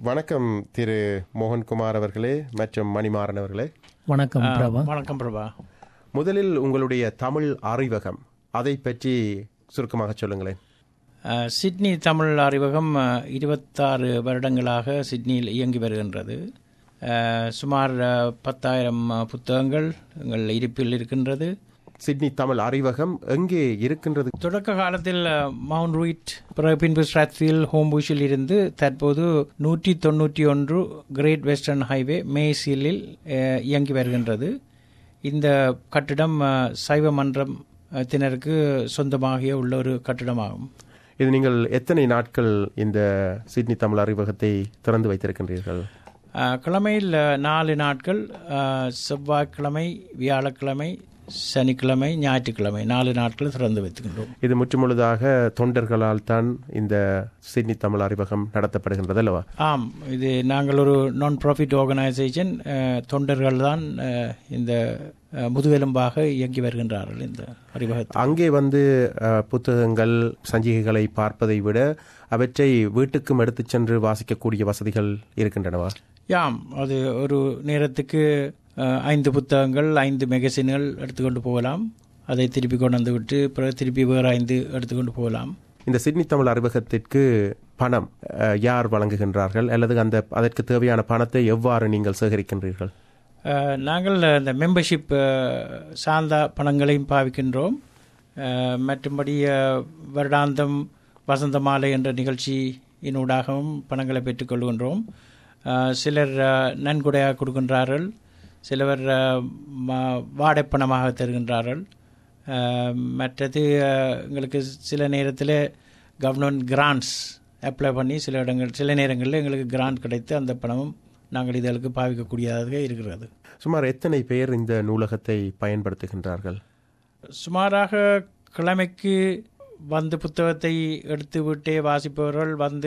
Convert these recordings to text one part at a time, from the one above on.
வணக்கம் திரு மோகன்குமார் அவர்களே மற்றும் மணிமாறன் அவர்களே வணக்கம் பிரபா வணக்கம் பிரபா முதலில் உங்களுடைய தமிழ் அறிவகம் அதை பற்றி சுருக்கமாக சொல்லுங்களேன் அஹ், சிட்னி தமிழ் அறிவகம் அஹ், இருபத்தாறு வருடங்களாக சிட்னியில் இயங்கி வருகின்றது அஹ், சுமார் அஹ், பத்தாயிரம் அஹ், புத்தகங்கள் எங்கள் இருப்பில் இருக்கின்றது சிட்னி தமிழ் அறிவகம் எங்கே இருக்கின்றது தொடக்க காலத்தில் அஹ், மவுண்ட் ரூயிட் பிறகு பின்பு ஸ்ட்ராத்ஃபீல் ஹோம்பூஷில் இருந்து தற்போது நூற்றி தொண்ணூற்றி ஒன்று கிரேட் வெஸ்டர்ன் ஹைவே மேசிலில் அஹ், இயங்கி வருகின்றது இந்த கட்டிடம் அஹ், சைவ மன்றம் அஹ், தினருக்கு சொந்தமாகிய உள்ள ஒரு கட்டிடமாகும் இது நீங்கள் எத்தனை நாட்கள் இந்த சிட்னி தமிழ் அறிவகத்தை திறந்து வைத்திருக்கின்றீர்கள் அஹ், கிழமையில் அஹ், நாலு நாட்கள் அஹ், செவ்வாய்க்கிழமை வியாழக்கிழமை சனிக்கிழமை ஞாயிற்றுக்கிழமை நாலு நாட்கள் திறந்து வைத்துக்கின்றோம் இது முற்றுமுழுதாக தொண்டர்களால் தான் இந்த சிட்னி தமிழ் அறிவகம் நடத்தப்படுகின்றது அல்லவா ஆம் இது நாங்கள் ஒரு நான் ப்ராஃபிட் ஆர்கனைசேஷன் தொண்டர்கள் தான் அஹ், இந்த அஹ், முதுகெலும்பாக இயங்கி வருகின்றார்கள் இந்த அறிவகத்தில் அங்கே வந்து அஹ், புத்தகங்கள் சஞ்சிகைகளை பார்ப்பதை விட அவற்றை வீட்டுக்கும் எடுத்துச் சென்று வாசிக்கக்கூடிய வசதிகள் இருக்கின்றனவா யாம் அது ஒரு நேரத்துக்கு அஹ், ஐந்து புத்தகங்கள் ஐந்து மெகசின்கள் எடுத்துக்கொண்டு போகலாம் அதை திருப்பி கொண்டு வந்து விட்டு பிறகு திருப்பி வேறு ஐந்து எடுத்துக்கொண்டு போகலாம் இந்த சிட்னி தமிழ் அறிவகத்திற்கு பணம் அஹ், யார் வழங்குகின்றார்கள் அல்லது அந்த அதற்கு தேவையான பணத்தை எவ்வாறு நீங்கள் சேகரிக்கின்றீர்கள் அஹ், நாங்கள் இந்த மெம்பர்ஷிப் சார்ந்த பணங்களையும் பாவிக்கின்றோம் அஹ், மற்றும்படி அஹ், வருடாந்தம் வசந்த மாலை என்ற நிகழ்ச்சியினூடாகவும் பணங்களை பெற்றுக்கொள்கின்றோம் அஹ், சிலர் அஹ், நன்கொடையாக கொடுக்கின்றார்கள் சிலவர் அஹ், ம- வாடைப்பணமாக தருகின்றார்கள் அஹ், மற்றது அஹ், எங்களுக்கு சில நேரத்தில் கவர்மெண்ட் கிராண்ட்ஸ் அப்ளை பண்ணி சில இடங்கள் சில நேரங்களில் எங்களுக்கு கிராண்ட் கிடைத்து அந்த பணமும் நாங்கள் இதற்கு பாவிக்கக்கூடியதாக இருக்கிறது சுமார் எத்தனை பேர் இந்த நூலகத்தை பயன்படுத்துகின்றார்கள் சுமாராக கிழமைக்கு வந்து புத்தகத்தை எடுத்து விட்டே வாசிப்பவர்கள் வந்து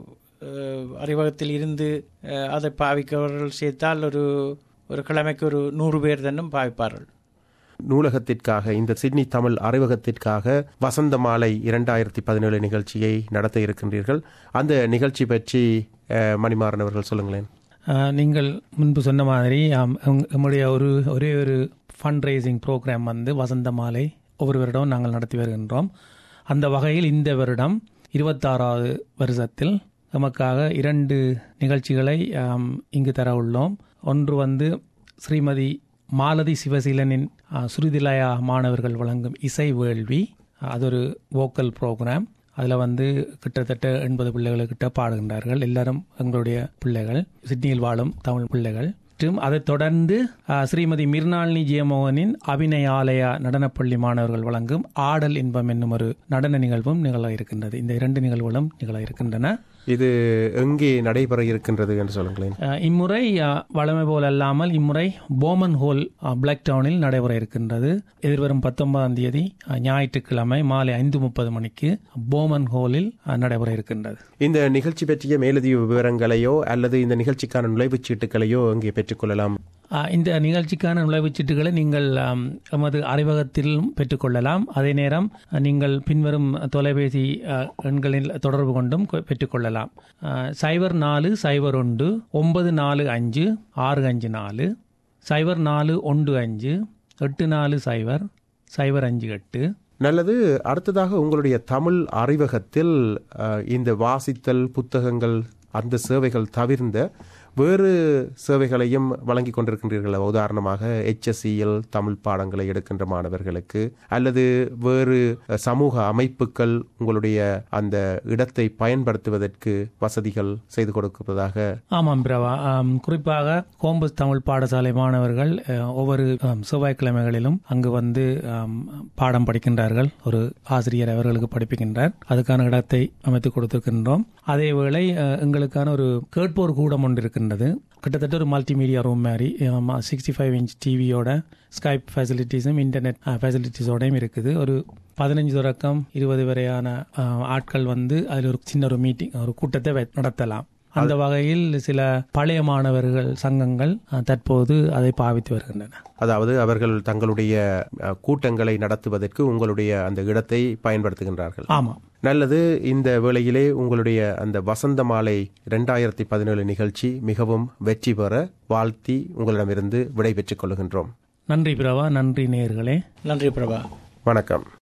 அஹ், அறிவகத்தில் இருந்து அஹ், அதை பாவிப்பவர்கள் சேர்த்தால் ஒரு ஒரு கிழமைக்கு ஒரு நூறு பேர் தன்னும் பாவிப்பார்கள் நூலகத்திற்காக இந்த சிட்னி தமிழ் அறிவகத்திற்காக வசந்த மாலை இரண்டாயிரத்தி பதினேழு நிகழ்ச்சியை நடத்த இருக்கின்றீர்கள் அந்த நிகழ்ச்சி பற்றி அஹ், மணிமாறன் அவர்கள் சொல்லுங்களேன் அஹ், நீங்கள் முன்பு சொன்ன மாதிரி ஆம், எம்- நம்முடைய ஒரு ஒரே ஒரு ஃபண்ட் ரைசிங் ப்ரோக்ராம் வந்து வசந்த மாலை ஒவ்வொரு வருடம் நாங்கள் நடத்தி வருகின்றோம் அந்த வகையில் இந்த வருடம் இருபத்தாறாவது வருஷத்தில் நமக்காக இரண்டு நிகழ்ச்சிகளை ஆம், இங்கு தர உள்ளோம் ஒன்று வந்து ஸ்ரீமதி மாலதி சிவசீலனின் அஹ், சுருதிலயா மாணவர்கள் வழங்கும் இசை வேள்வி அது ஒரு வோக்கல் ப்ரோக்ராம் அதில் வந்து கிட்டத்தட்ட எண்பது பிள்ளைகளுக்கிட்ட பாடுகின்றார்கள் எல்லாரும் எங்களுடைய பிள்ளைகள் சிட்னியில் வாழும் தமிழ் பிள்ளைகள் மற்றும் அதைத் தொடர்ந்து அஹ், ஸ்ரீமதி மிர்னாளினி ஜெயமோகனின் அபிநய ஆலய நடனப்பள்ளி மாணவர்கள் வழங்கும் ஆடல் இன்பம் என்னும் ஒரு நடன நிகழ்வும் நிகழ இருக்கின்றது இந்த இரண்டு நிகழ்வுகளும் நிகழ இருக்கின்றன இது எங்கே நடைபெற இருக்கின்றது என்று சொல்லுங்களேன் அஹ், இம்முறை அஹ், வழமை போல் அல்லாமல் இம்முறை போமன் ஹோல் அஹ், பிளாக் டவுனில் நடைபெற இருக்கின்றது எதிர்வரும் பத்தொன்பதாம் தேதி அஹ், ஞாயிற்றுக்கிழமை மாலை ஐந்து முப்பது மணிக்கு போமன் ஹோலில் அஹ், நடைபெற இருக்கின்றது இந்த நிகழ்ச்சி பற்றிய மேலதிக விவரங்களையோ அல்லது இந்த நிகழ்ச்சிக்கான நுழைவுச் சீட்டுகளையோ எங்கே பெற்றுக்கொள்ளலாம் அஹ், இந்த நிகழ்ச்சிக்கான நுழைவுச் சீட்டுகளை நீங்கள் அம், எமது அறிவகத்திலும் பெற்றுக்கொள்ளலாம் அதே நேரம் அஹ், நீங்கள் பின்வரும் தொலைபேசி அஹ், எண்களில் தொடர்பு கொண்டும் கொ- பெற்றுக்கொள்ளலாம் அஹ், சைபர் நாலு சைபர் ஒன்று ஒன்பது நாலு அஞ்சு ஆறு அஞ்சு நாலு சைபர் நாலு ஒன்று அஞ்சு எட்டு நாலு சைபர் சைபர் அஞ்சு எட்டு நல்லது அடுத்ததாக உங்களுடைய தமிழ் அறிவகத்தில் அஹ், இந்த வாசித்தல் புத்தகங்கள் அந்த சேவைகள் தவிர்ந்த வேறு சேவைகளையும் வழங்கி கொண்டிருக்கின்றீர்கள் உதாரணமாக HSCL தமிழ் பாடங்களை எடுக்கின்ற மாணவர்களுக்கு அல்லது வேறு அஹ், சமூக அமைப்புகள் உங்களுடைய அந்த இடத்தை பயன்படுத்துவதற்கு வசதிகள் செய்து கொடுப்பதாக ஆமாம் பிரபா ஆம், குறிப்பாக கோம்பஸ் தமிழ் பாடசாலை மாணவர்கள் அஹ், ஒவ்வொரு ஆம், செவ்வாய்க்கிழமைகளிலும் அங்கு வந்து ஆம், பாடம் படிக்கின்றார்கள் ஒரு ஆசிரியர் அவர்களுக்கு படிப்புகின்றார் அதுக்கான இடத்தை அமைத்து கொடுத்திருக்கின்றோம் அதேவேளை அஹ், எங்களுக்கான ஒரு கேட்போர் கூடம் ஒன்று இருக்கின்றது கிட்டத்தட்ட ஒரு மல்டிமீடியா ரூம் மாதிரி சிக்ஸ்டி ஃபைவ் இன்ச் டிவியோட ஸ்கைப் ஃபெசிலிட்டிஸும் இன்டர்நெட் ஃபெசிலிட்டிஸோடையும் இருக்குது ஒரு பதினஞ்சு தொடக்கம் இருபது வரையான அஹ், ஆட்கள் வந்து அதில் ஒரு சின்ன ஒரு மீட்டிங் ஒரு கூட்டத்தை வை- நடத்தலாம் அந்த வகையில் சில பழைய மாணவர்கள் சங்கங்கள் அஹ், தற்போது அதை பாவித்து வருகின்றன அதாவது அவர்கள் தங்களுடைய அஹ், கூட்டங்களை நடத்துவதற்கு உங்களுடைய அந்த இடத்தை பயன்படுத்துகின்றார்கள் ஆமாம் நல்லது இந்த வேளையிலே உங்களுடைய அந்த வசந்த மாலை இரண்டாயிரத்தி பதினேழு நிகழ்ச்சி மிகவும் வெற்றி பெற வாழ்த்தி உங்களிடமிருந்து விடை பெற்றுக் கொள்கின்றோம் நன்றி பிரபா நன்றி நேயர்களே நன்றி பிரபா வணக்கம்